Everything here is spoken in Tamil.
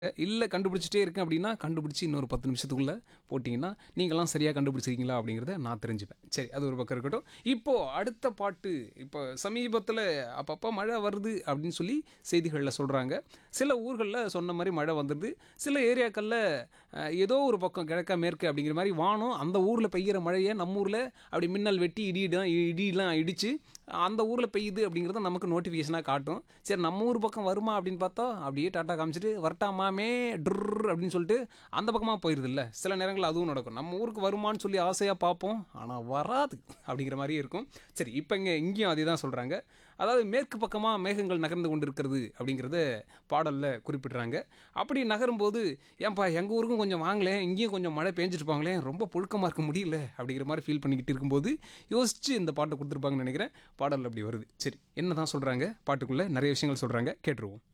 இல்ல கண்டுபிடிச்சிட்டே இருக்கேன் அப்படின்னா, கண்டுபிடிச்சு இன்னொரு 10 நிமிஷத்துக்குள்ள போட்டீங்கன்னா, நீங்கலாம் சரியா கண்டுபிடிச்சிருக்கீங்களா அப்படிங்கிறத நான் தெரிஞ்சுப்பேன். சரி அது ஒரு பக்கம் இருக்கட்டும். இப்போ அடுத்த பாட்டு, இப்போ சமீபத்தில அப்பப்ப மழை வருது அப்படின்னு சொல்லி செய்திகள்ல சொல்றாங்க. சில ஊர்கள்ல சொன்ன மாரி மழை வந்துருது. சில ஏரியாக்கள்ல அ ஏதோ ஒரு பக்கம் கிழக்க, மேற்கு அப்படிங்கிற மாரி வானம் அந்த ஊர்ல பெய்யிற மழைய நம்ம ஊர்ல அப்படி மின்னல் வெட்டி இடியிடும் இடிலாம் இடிச்சு அந்த ஊர்ல பெய்யுது அப்படிங்கிறத நமக்கு நோட்டிஃபிகேஷனா காட்டும். சரி நம்ம ஊர் பக்கம் வருமா அப்படின்னு பார்த்தா, அப்படியே டாட்டா காமிச்சுட்டு வரட்டா மாமே டுர்ர் அப்படின்னு சொல்லிட்டு அந்த பக்கமா போயிருதுல்ல. சில நேரங்கள்ல அதுவும் நடக்கும். நம்ம ஊருக்கு வருமான்னு சொல்லி ஆசையா பார்ப்போம். ஆனா வராது அப்படிங்கிற மாரியே இருக்கும். சரி இப்ப இங்க இங்கேயும் அதே தான் சொல்றாங்க. அதாவது மேற்கு பக்கமா மேகங்கள் நகர்ந்து கொண்டிருக்கிறது அப்படிங்கிறத பாடல்ல குறிப்பிடுறாங்க. அப்படி நகரும்போது, "ஏன்பா எங்க ஊருக்கும் கொஞ்சம் வாங்களேன், இங்கேயும் கொஞ்சம் மழை பேஞ்சுட்டு போங்களேன், ரொம்ப புழுக்கமா இருக்க முடியல" அப்படிங்கிற மாரி ஃபீல் பண்ணிக்கிட்டு இருக்கும்போது, யோசிச்சு இந்த பாட்ட குடுத்துருப்பாங்கன்னு நெனைக்கிறேன். பாடல் அப்படி வருது. சரி என்னதான் சொல்றாங்க? பாட்டுக்குள்ள நெறைய விஷயங்கள் சொல்றாங்க. கேட்டுருவோம்.